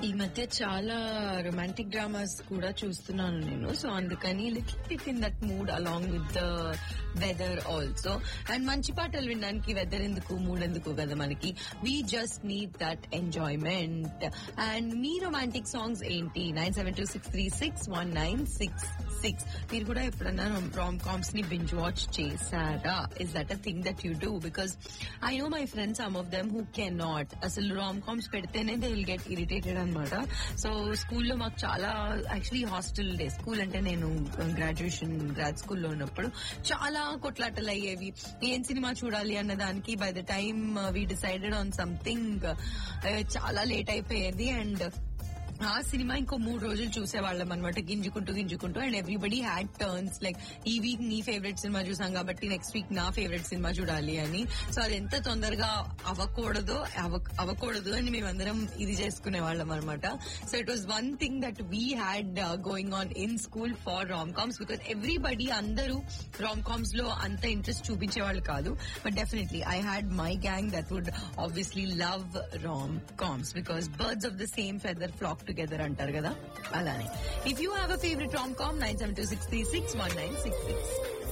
ఈ మధ్య చాలా రొమాంటిక్ డ్రామాస్ కూడా చూస్తున్నాను నేను సో అందుకని little bit in that mood along with the weather also and మంచి పాటలు వినడానికి వెదర్ ఎందుకు మూడ్ ఎందుకు కదా మనకి we just need that enjoyment and మీ రొమాంటిక్ సాంగ్స్ ఏంటి nine seven two six three six one nine six six మీరు కూడా ఎప్పుడన్నా రామ్ కామ్స్ ని బింజ్ వాచ్ చేశారా is that a thing that you do because I know my friends some of them who can not అసలు rom coms పెడితేనే they will get irritated అనమాట so స్కూల్లో మాకు చాలా యాక్చువల్లీ హాస్టల్ డే స్కూల్ అంటే నేను graduation grad స్కూల్లో ఉన్నప్పుడు చాలా కొట్లాటలు అయ్యేవి ఏం సినిమా చూడాలి అన్న దానికి by the time we decided on something చాలా లేట్ అయిపోయేది అండ్ ఆ సినిమా ఇంకో మూడు రోజులు చూసేవాళ్ళం అనమాట గింజుకుంటూ గింజుకుంటూ and everybody had turns like ఈ వీక్ నీ ఫేవరెట్ సినిమా చూసాం కాబట్టి నెక్స్ట్ వీక్ నా ఫేవరెట్ సినిమా చూడాలి అని సో అది ఎంత తొందరగా అవ్వకూడదో అవ- అవ్వకూడదు అని మేమందరం ఇది చేసుకునే వాళ్ళం అనమాట so it was one thing that we had going on in school for rom coms because everybody అందరూ రామ్ కామ్స్ లో అంత ఇంట్రెస్ట్ చూపించే వాళ్ళు కాదు but definitely I had my gang that would obviously love rom coms because birds of the same feather flock together అంటారు కదా అలానే if you have a favourite rom com nine seven two six three six one nine six six